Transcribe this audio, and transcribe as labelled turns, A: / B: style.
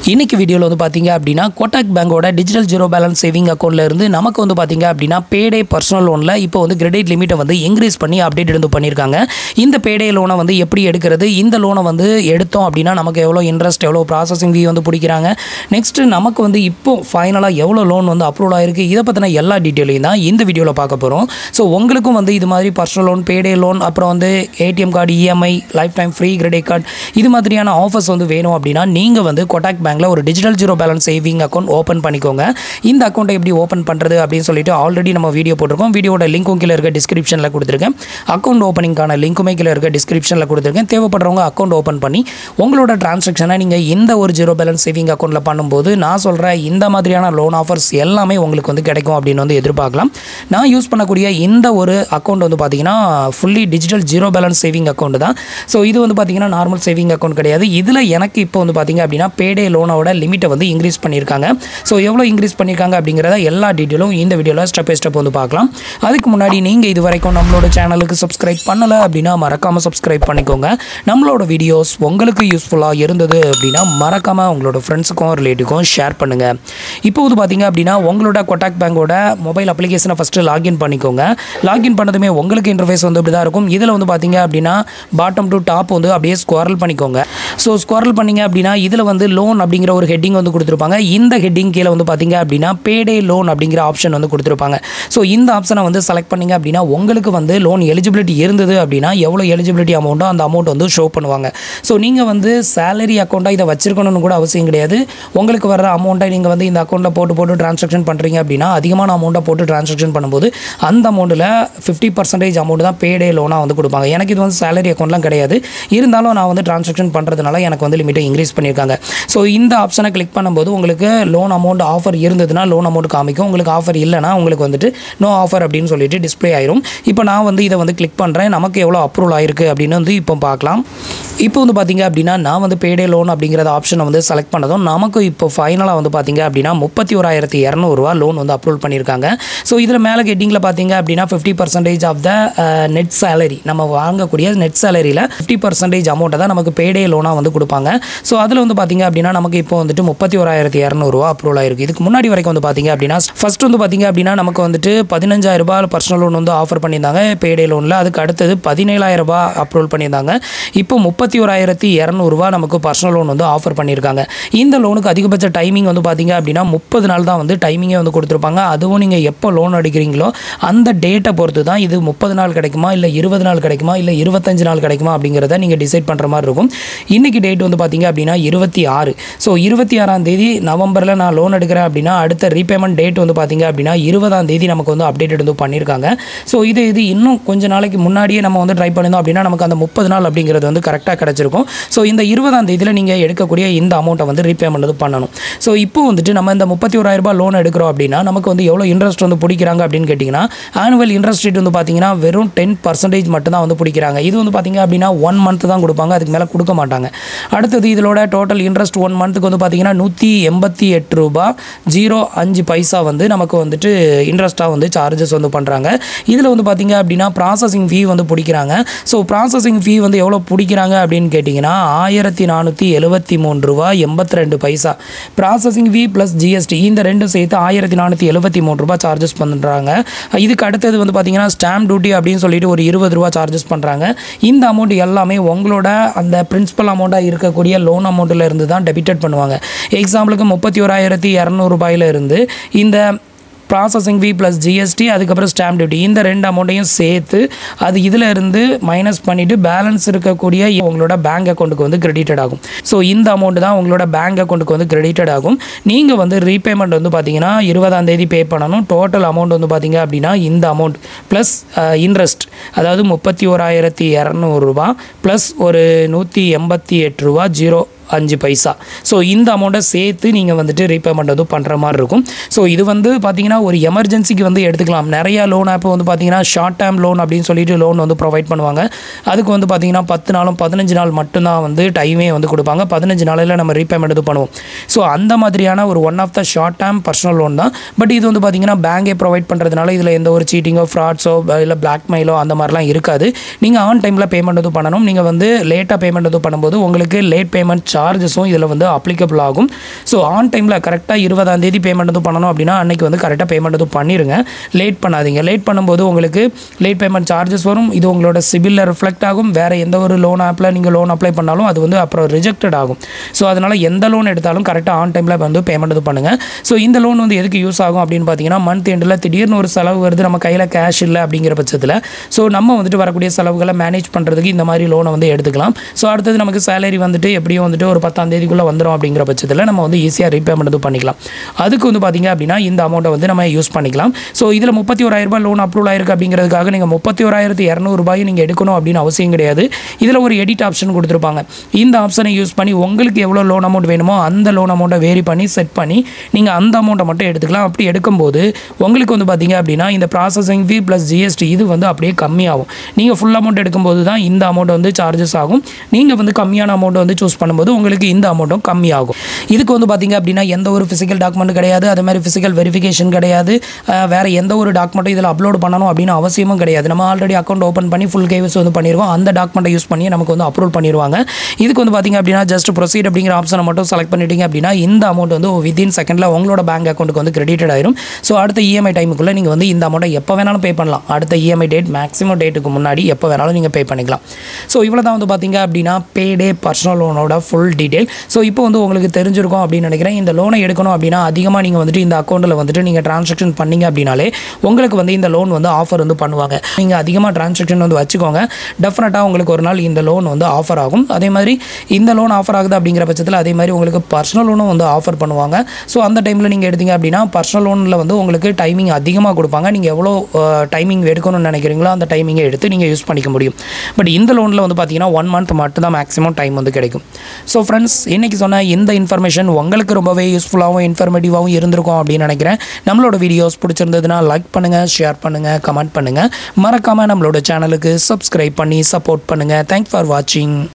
A: இன்னைக்கு வீடியோவில் வந்து பார்த்தீங்க அப்படின்னா கோட்டாக் பேங்கோட டிஜிட்டல் ஜீரோ பேலன்ஸ் சேவிங் அக்கௌண்ட்ல இருந்து நமக்கு வந்து பார்த்தீங்க அப்படின்னா பேடே பர்சனல் லோனில் இப்போ வந்து கிரெடிட் லிமிட்டை வந்து இன்க்ரீஸ் பண்ணி அப்டேட் வந்து பண்ணியிருக்காங்க இந்த பேடே லோனை வந்து எப்படி எடுக்கிறது இந்த லோனை வந்து எடுத்தோம் அப்படின்னா நமக்கு எவ்வளோ இன்ட்ரெஸ்ட் எவ்வளோ ப்ராசஸிங் ஃபீ வந்து பிடிக்கிறாங்க நெக்ஸ்ட் நமக்கு வந்து இப்போ ஃபைனலாக எவ்வளோ லோன் வந்து அப்ரூவல் ஆயிருக்கு இதை பற்றின எல்லா டீட்டெயிலையும் தான் இந்த வீடியோவில் பார்க்க போகிறோம் ஸோ உங்களுக்கும் வந்து இது மாதிரி பர்சனல் லோன் பேடே லோன் அப்புறம் வந்து ATM card EMI lifetime free credit card இது மாதிரியான ஆஃபர்ஸ் வந்து வேணும் அப்படின்னா நீங்கள் வந்து கொட்டாக் பேங்க்கில் ஒரு digital zero balance saving account open பண்ணிக்கோங்க இந்த அக்கௌண்ட்டை எப்படி ஓப்பன் பண்ணுறது அப்படின்னு சொல்லிட்டு ஆல்ரெடி நம்ம வீடியோ போட்டிருக்கோம் வீடியோட லிங்க்கும் கீழே இருக்க டிஸ்கிரிப்ஷனில் கொடுத்துருக்கேன் அக்கௌண்ட் ஓப்பனிங்கான லிங்க்குமே கீழே இருக்க டிஸ்கிரிப்ஷனில் கொடுத்துருக்கேன் தேவைப்படுறவங்க அக்கௌண்ட் ஓப்பன் பண்ணி உங்களோட டிரான்சாக்ஷனை நீங்கள் இந்த ஒரு ஜீரோ பேலன்ஸ் சேவிங் அக்கௌண்ட்டில் பண்ணும்போது நான் சொல்கிற இந்த மாதிரியான லோன் ஆஃபர்ஸ் எல்லாமே உங்களுக்கு வந்து கிடைக்கும் அப்படின்னு வந்து எதிர்பார்க்கலாம் நான் யூஸ் பண்ணக்கூடிய இந்த ஒரு அக்கௌண்ட் வந்து பார்த்தீங்கன்னா fully digital zero balance saving account தான் ஸோ இது வந்து பார்த்தீங்கன்னா நார்மல் சேவிங் அக்கௌண்ட் கிடையாது இதில் எனக்கு இப்போ வந்து பார்த்தீங்க அப்படின்னா பேடே லோனோட லிமிட்டை வந்து இன்க்ரீஸ் பண்ணியிருக்காங்க ஸோ எவ்வளோ இன்க்ரீஸ் பண்ணியிருக்காங்க அப்படிங்கிறத எல்லா டீட்டெயிலும் இந்த வீடியோவில் ஸ்டெப் பை ஸ்டெப் வந்து பார்க்கலாம் அதுக்கு முன்னாடி நீங்கள் இது வரைக்கும் நம்மளோட சேனலுக்கு சப்ஸ்கிரைப் பண்ணலை அப்படின்னா மறக்காமல் சப்ஸ்கிரைப் பண்ணிக்கோங்க நம்மளோட வீடியோஸ் உங்களுக்கு யூஸ்ஃபுல்லாக இருந்தது அப்படின்னா மறக்காமல் உங்களோட ஃப்ரெண்ட்ஸுக்கும் ரிலேட்டிவ்க்கும் ஷேர் பண்ணுங்கள் இப்போ வந்து பார்த்தீங்க அப்படின்னா உங்களோட கொட்டாக் பேங்கோட மொபைல் அப்ளிகேஷனை ஃபஸ்ட்டு லாகின் பண்ணிக்கோங்க லாகின் பண்ணதுமே உங்களுக்கு இன்டர்ஃபேஸ் வந்து இப்படி தான் இருக்கும் இதில் வந்து பார்த்தீங்க அப்படின்னா பாட்டம் டு டாப் வந்து அப்படியே ஸ்குவாரல் பண்ணிக்கோங்க ஸோ ஸ்குவாரல் பண்ணீங்க அப்படின்னா இதில் வந்து லோன் அப்படிங்கிற ஒரு ஹெட்டிங் வந்து கொடுத்துருப்பாங்க இந்த ஹெட்டிங் கீழே வந்து பார்த்தீங்க அப்படின்னா பேடே லோன் அப்படிங்கிற ஆப்ஷன் வந்து கொடுத்துருப்பாங்க ஸோ இந்த ஆப்ஷனை வந்து செலக்ட் பண்ணீங்க அப்படின்னா உங்களுக்கு வந்து லோன் எலிஜிபிலிட்டி இருந்தது அப்படின்னா எவ்வளோ எலிஜிபிலிட்டி அமௌண்ட்டோ அந்த அமௌண்ட் வந்து ஷோ பண்ணுவாங்க ஸோ நீங்கள் வந்து சேலரி அக்கௌண்ட்டாக இதை வச்சிருக்கணும்னு கூட அவசியம் கிடையாது உங்களுக்கு வர அமௌண்ட்டை நீங்கள் வந்து இந்த அக்கௌண்ட்டில் போட்டு போட்டு ட்ரான்சாக்ஷன் பண்ணுறீங்க அப்படின்னா அதிகமான அமௌண்ட்டை போட்டு ட்ரான்சாக்ஷன் பண்ணும்போது அந்த அமௌண்ட்டில் ஃபிஃப்டி பர்சன்டேஜ் அமௌண்ட் தான் பேடே லோனாக வந்து கொடுப்பாங்க எனக்கு இது வந்து சேலரி அக்கௌண்ட்லாம் கிடையாது இருந்தாலும் நான் வந்து ட்ரான்சாக்ஷன் பண்ணுறதுனால எனக்கு வந்து லிமிட்டை இன்க்ரீஸ் பண்ணியிருக்காங்க ஸோ இந்த ஆப்ஷனை கிளிக் பண்ணும்போது உங்களுக்கு லோன் அமௌண்ட் ஆஃபர் இருந்ததுன்னா லோன் அமௌண்ட் காமிக்கும் உங்களுக்கு ஆஃபர் இல்லைனா உங்களுக்கு வந்துட்டு நோ ஆஃபர் அப்படின்னு சொல்லிட்டு டிஸ்ப்ளே ஆயிரும் இப்போ நான் வந்து இதை வந்து கிளிக் பண்ணுறேன் நமக்கு எவ்வளோ அப்ரூவல் ஆயிருக்கு அப்படின்னு வந்து இப்போ பார்க்கலாம் இப்போ வந்து பார்த்தீங்க அப்படின்னா நான் வந்து பேடே லோன் அப்படிங்கிறத ஆப்ஷனை வந்து செலக்ட் பண்ணதும் நமக்கு இப்போ ஃபைனலாக வந்து பார்த்தீங்க அப்படின்னா முப்பத்தி ஓராயிரத்தி இரநூறுவா லோன் வந்து அப்ரூவல் பண்ணியிருக்காங்க ஸோ இதில் மேலே கெட்டிங்கில் பார்த்தீங்க அப்படின்னா fifty percentage of the net salary நம்ம வாங்கக்கூடிய நெட் சேலரியில் ஃபிஃப்டி பர்சன்டேஜ் அமௌண்ட்டை தான் நமக்கு பேடே லோனாக வந்து கொடுப்பாங்க ஸோ அதில் வந்து பார்த்தீங்க அப்படின்னா நமக்கு இப்போ வந்துட்டு முப்பத்தி ஓராயிரத்தி இரநூறுவா அப்ரூவல் ஆயிருக்கு இதுக்கு முன்னாடி வரைக்கும் வந்து பார்த்தீங்க அப்படின்னா ஃபர்ஸ்ட் வந்து பார்த்தீங்க அப்படின்னா நமக்கு வந்துட்டு பதினஞ்சாயிரம் ரூபாய் பர்சனல் லோன் வந்து ஆஃபர் பண்ணியிருந்தாங்க பேடே லோனில் அதுக்கு அடுத்தது பதினேழாயிரம் ரூபாய் அப்ரூவல் பண்ணியிருந்தாங்க இப்போ முப்பத்தி ஓராயிரத்தி இரநூறுவா நமக்கு பர்சனல் லோன் வந்து ஆஃபர் பண்ணியிருக்காங்க இந்த லோனுக்கு அதிகபட்ச டைமிங் வந்து பார்த்தீங்க அப்படின்னா முப்பது நாள் தான் வந்து டைமிங்கே வந்து கொடுத்துருப்பாங்க அதுவும் நீங்கள் எப்போ லோன் அடிக்கிறீங்களோ அந்த டேட்டை பொறுத்து தான் இது முப்பது நாள் கிடைக்குமா இல்லை இருபது நாள் கிடைக்குமா இல்லை இருபத்தஞ்சு நாள் கிடைக்குமா அப்படிங்கிறத நீங்கள் டிசைட் பண்ணுற மாதிரி இருக்கும் இன்றைக்கி டேட் வந்து பார்த்தீங்க அப்படின்னா இருபத்தி ஆறு ஸோ இருபத்தி ஆறாம் தேதி நவம்பரில் நான் லோன் எடுக்கிறேன் அப்படின்னா அடுத்த ரீபேமெண்ட் டேட் வந்து பார்த்தீங்க அப்படின்னா இருபதாம் தேதி நமக்கு வந்து அப்டேட் வந்து பண்ணியிருக்காங்க ஸோ இது இது இன்னும் கொஞ்ச நாளைக்கு முன்னாடியே நம்ம வந்து ட்ரை பண்ணியிருந்தோம் அப்படின்னா நமக்கு அந்த முப்பது நாள் அப்படிங்கிறது வந்து கரெக்டாக கிடச்சிருக்கும் ஸோ இந்த இருபதாம் தேதியில் நீங்கள் எடுக்கக்கூடிய இந்த அமௌண்ட்டை வந்து ரீபேமெண்ட் வந்து பண்ணணும் ஸோ இப்போ வந்துட்டு நம்ம இந்த முப்பத்தி ஓராயிரம் ரூபாய் லோன் எடுக்கிறோம் அப்படின்னா நமக்கு வந்து எவ்வளோ இன்ட்ரெஸ்ட் வந்து பிடிக்கிறாங்க அப்படின்னு கேட்டிங்கன்னா ஆனுவல் இன்ட்ரெஸ்ட் ரேட் வந்து பார்த்தீங்கன்னா வெறும் டென் பர்சன்டேஜ் மட்டும் தான் வந்து பிடிக்கிறாங்க இது வந்து பார்த்தீங்க அப்படின்னா ஒன் மந்த் தான் கொடுப்பாங்க அதுக்கு மேலே கொடுக்க மாட்டாங்க அடுத்தது இதோட டோட்டல் இன்ட்ரெஸ்ட் ஒன் மந்த்துக்கு வந்து பார்த்தீங்கன்னா நூற்றி எண்பத்தி எட்டு ரூபா ஜீரோ அஞ்சு பைசா வந்து நமக்கு வந்துட்டு இன்ட்ரெஸ்ட்டாக வந்து சார்ஜஸ் வந்து பண்ணுறாங்க இதில் வந்து பார்த்தீங்க அப்படின்னா ப்ராசஸிங் ஃபீ வந்து பிடிக்கிறாங்க ஸோ ப்ராசஸிங் ஃபீ வந்து எவ்வளோ பிடிக்கிறாங்க அப்படின்னு கேட்டிங்கன்னா ஆயிரத்தி நானூற்றி எழுபத்தி மூணு ரூபா எண்பத்தி ரெண்டு பைசா ப்ராசஸிங் ஃபீ ப்ளஸ் ஜிஎஸ்டி இந்த ரெண்டும் சேர்த்து ஆயிரத்தி நானூற்றி எழுபத்தி மூணு ரூபா சார்ஜஸ் பண்ணுறாங்க இதுக்கு அடுத்தது வந்து பார்த்தீங்கன்னா ஸ்டாம்ப் டியூட்டி அப்படின்னு சொல்லிட்டு ஒரு இருபது ரூபா சார்ஜஸ் பண்ணுறாங்க இந்த அமௌண்ட் எல்லாமே உங்களோட அந்த பிரின்சிபல் அமௌண்ட்டாக இருக்கக்கூடிய லோன் அமௌண்ட்டில் இருந்து தான் டெபிட்டட் பண்ணுவாங்க எக்ஸாம்பிளுக்கு முப்பத்தி ஓராயிரத்தி இரநூறுபாயில இருந்து இந்த ப்ராசஸிங் ஃபீ ப்ளஸ் ஜிஎஸ்டி அதுக்கப்புறம் ஸ்டாம்ப் டியூட்டி இந்த ரெண்டு அமௌண்ட்டையும் சேர்த்து அது இதில் இருந்து மைனஸ் பண்ணிவிட்டு பேலன்ஸ் இருக்கக்கூடிய உங்களோட பேங்க் அக்கௌண்ட்டுக்கு வந்து கிரெடிட்டட் ஆகும் ஸோ இந்த அமௌண்ட் தான் உங்களோட பேங்க் அக்கௌண்ட்டுக்கு வந்து கிரெடிட்டட் ஆகும் நீங்கள் வந்து ரீபேமெண்ட் வந்து பார்த்தீங்கன்னா இருபதாம் தேதி பே பண்ணணும் டோட்டல் அமௌண்ட் வந்து பார்த்தீங்க அப்படின்னா இந்த அமௌண்ட் ப்ளஸ் இன்ட்ரெஸ்ட் அதாவது முப்பத்தி ஓராயிரத்தி இரநூறுபா ப்ளஸ் ஒரு நூற்றி எண்பத்தி எட்டு ரூபா ஜீரோ அஞ்சு பைசா ஸோ இந்த அமௌண்ட்டை சேர்த்து நீங்கள் வந்துட்டு ரீபேமெண்ட் வந்து பண்ணுற மாதிரி இருக்கும் ஸோ இது வந்து பார்த்தீங்கன்னா ஒரு எமர்ஜென்சிக்கு வந்து எடுத்துக்கலாம் நிறையா லோன் ஆப் வந்து பார்த்தீங்கன்னா ஷார்ட் டேர்ம் லோன் அப்படின்னு சொல்லிட்டு லோன் வந்து ப்ரொவைட் பண்ணுவாங்க அதுக்கு வந்து பார்த்தீங்கன்னா பத்து நாளும் பதினஞ்சு நாள் மட்டும்தான் வந்து டைமே வந்து கொடுப்பாங்க பதினஞ்சு நாளில் நம்ம ரீபேமெண்ட் இது பண்ணுவோம் ஸோ அந்த மாதிரியான ஒரு one of the short term personal loan தான் பட் இது வந்து பார்த்தீங்கன்னா பேங்கே ப்ரொவைட் பண்ணுறதுனால இதில் எந்த ஒரு சீட்டிங்கோ ஃப்ராட்ஸோ இல்லை பிளாக்மெயிலோ அந்த மாதிரிலாம் இருக்காது நீங்கள் ஆன் டைமில் பேமெண்ட் வந்து பண்ணணும் நீங்கள் வந்து லேட்டாக பேமெண்ட் வந்து பண்ணும்போது உங்களுக்கு லேட் பேமெண்ட் சார்ஜஸும் இதில் வந்து அப்ளிகபிள் ஆகும் ஸோ ஆன் டைமில் கரெக்டாக இருபதாம் தேதி பேமெண்ட் வந்து பண்ணணும் அப்படின்னா அன்னைக்கு வந்து கரெக்டாக பேமெண்ட் வந்து பண்ணிடுங்க லேட் பண்ணாதீங்க லேட் பண்ணும்போது உங்களுக்கு லேட் பேமெண்ட் சார்ஜஸ் வரும் இது உங்களோட சிபிலில் ரிஃப்ளெக்ட் ஆகும் வேறு எந்த ஒரு லோன் ஆப்பில் நீங்கள் லோன் அப்ளை பண்ணாலும் அது வந்து அப்புறம் ரிஜெக்டட் ஆகும் ஸோ அதனால் எந்த லோன் எடுத்தாலும் கரெக்டாக ஆன் டைமில் வந்து பேமெண்ட் வந்து பண்ணுங்கள் ஸோ இந்த லோன் வந்து எதுக்கு யூஸ் ஆகும் அப்படின்னு பார்த்தீங்கன்னா மந்த் எண்டில் திடீர்னு ஒரு செலவு வருது நம்ம கையில் கேஷ் இல்லை அப்படிங்கிற பட்சத்தில் ஸோ நம்ம வந்துட்டு வரக்கூடிய செலவுகளை மேனேஜ் பண்ணுறதுக்கு இந்த மாதிரி லோனை வந்து எடுத்துக்கலாம் ஸோ அடுத்தது நமக்கு சேலரி வந்துட்டு எப்படியும் வந்துட்டு ஒரு பத்தாம் தேதிக்குள்ளே வந்துடும் அப்படிங்கிற பட்சத்தில் நம்ம வந்து ஈஸியாக ரீபேமெண்ட் வந்து பண்ணிக்கலாம் அதுக்கு வந்து பார்த்தீங்க அப்படின்னா இந்த அமௌண்ட்டை வந்து நம்ம யூஸ் பண்ணிக்கலாம் ஸோ இதில் முப்பத்தி ஓராயிரம் ரூபாய் லோன் அப்ரூவல் ஆயிருக்கு அப்படிங்கிறதுக்காக நீங்கள் முப்பத்தி ஓராயிரத்து இரநூறுபாய் நீங்கள் எடுக்கணும் அப்படின்னு அவசியம் கிடையாது இதில் ஒரு எடிட் ஆப்ஷன் கொடுத்துருப்பாங்க இந்த ஆப்ஷனை யூஸ் பண்ணி உங்களுக்கு எவ்வளோ லோன் அமௌண்ட் வேணுமோ அந்த லோன் அமௌண்ட்டை வேரி பண்ணி செட் பண்ணி நீங்கள் அந்த அமௌண்ட்டை மட்டும் எடுத்துக்கலாம் அப்படி எடுக்கும்போது உங்களுக்கு வந்து பார்த்தீங்க அப்படின்னா இந்த ப்ராசஸிங் ஃபீ ப்ளஸ் ஜிஎஸ்டி இது வந்து அப்படியே கம்மியாகும் நீங்கள் ஃபுல் அமௌண்ட் எடுக்கும்போது தான் இந்த அமௌண்ட் வந்து சார்ஜஸ் ஆகும் நீங்கள் வந்து கம்மியான அமௌண்ட் வந்து சூஸ் பண்ணும்போது உங்களுக்கு இந்த அமௌண்ட்டும் கம்மியாகும் இதுக்கு வந்து பார்த்தீங்க அப்படின்னா எந்த ஒரு ஃபிசிக்கல் டாக்குமெண்ட் கிடையாது அதே மாதிரி ஃபிசிக்கல் வெரிஃபிகேஷன் கிடையாது அஹ் வேற எந்த ஒரு டாக்குமெண்ட்டும் இதில் அப்லோட் பண்ணணும் அப்படின்னு அவசியமும் கிடையாது நம்ம ஆல்ரெடி அக்கௌண்ட் ஓப்பன் பண்ணி ஃபுல் கேவிஸ் வந்து பண்ணிடுவோம் அந்த டாக்குமெண்ட்டை யூஸ் பண்ணி நமக்கு வந்து அப்ரூவல் பண்ணிடுவாங்க இதுக்கு வந்து பார்த்தீங்க அப்படின்னா ஜஸ்ட் ப்ரொசீட் அப்படிங்கிற ஆப்ஷனை மட்டும் செலக்ட் பண்ணிட்டீங்க அப்படின்னா இந்த அமௌண்ட் வந்து வித்தின் செகண்டில் உங்களோட பேங்க் அக்கௌண்ட்டுக்கு வந்து கிரெடிட்டட் ஆயிரும் ஸோ அடுத்த இஎம்ஐ டைமுக்குள்ளே நீங்கள் வந்து இந்த அமௌண்ட்டை எப்போ வேணாலும் பே பண்ணலாம் அடுத்த இஎம்ஐ டேட் மேக்ஸிமம் டேட்டுக்கு முன்னாடி எப்போ வேணாலும் நீங்கள் பே பண்ணிக்கலாம் ஸோ இவ்வளோ தான் வந்து பார்த்தீங்க அப்படின்னா பேடே பர்சனல் லோனோட ஃபுல் டீட்டெயில் ஸோ இப்போ வந்து உங்களுக்கு தெரிஞ்சிருக்கும் அப்படின்னு நினைக்கிறேன் இந்த லோனை எடுக்கணும் அப்படின்னா அதிகமாக நீங்கள் வந்துட்டு இந்த அக்கௌண்ட்டில் வந்துட்டு நீங்கள் ட்ரான்சாக்ஷன் பண்ணீங்க அப்படின்னாலே உங்களுக்கு வந்து இந்த லோன் வந்து ஆஃபர் வந்து பண்ணுவாங்க நீங்கள் அதிகமாக ட்ரான்சாக்ஷன் வந்து வச்சுக்கோங்க டெஃபினட்டாக உங்களுக்கு ஒரு நாள் இந்த லோன் வந்து ஆஃபர் ஆகும் அதே மாதிரி இந்த லோன் ஆஃபர் ஆகுது அப்படிங்கிற பட்சத்தில் அதே மாதிரி உங்களுக்கு பர்சனல் லோனும் வந்து ஆஃபர் பண்ணுவாங்க ஸோ அந்த டைமில் நீங்கள் எடுத்தீங்க அப்படின்னா பர்சனல் லோனில் வந்து உங்களுக்கு டைமிங் அதிகமாக கொடுப்பாங்க நீங்கள் எவ்வளோ டைமிங் எடுக்கணும்னு நினைக்கிறீங்களோ அந்த டைமிங்கை எடுத்து நீங்கள் யூஸ் பண்ணிக்க முடியும் பட் இந்த லோனில் வந்து பார்த்தீங்கன்னா ஒன் மந்த் மட்டும் தான் மேக்ஸிமம் டைம் வந்து கிடைக்கும் ஸோ ஃப்ரெண்ட்ஸ் இன்றைக்கி சொன்ன இந்த இன்ஃபர்மேஷன் உங்களுக்கு ரொம்பவே யூஸ்ஃபுல்லாகவும் இன்ஃபர்மேட்டிவாகவும் இருந்திருக்கும் அப்படின்னு நினைக்கிறேன் நம்மளோட வீடியோஸ் பிடிச்சிருந்ததுன்னா லைக் பண்ணுங்கள் ஷேர் பண்ணுங்கள் கமெண்ட் பண்ணுங்கள் மறக்காமல் நம்மளோட சேனலுக்கு சப்ஸ்கிரைப் பண்ணி சப்போர்ட் பண்ணுங்கள் தேங்க்ஸ் ஃபார் வாட்சிங்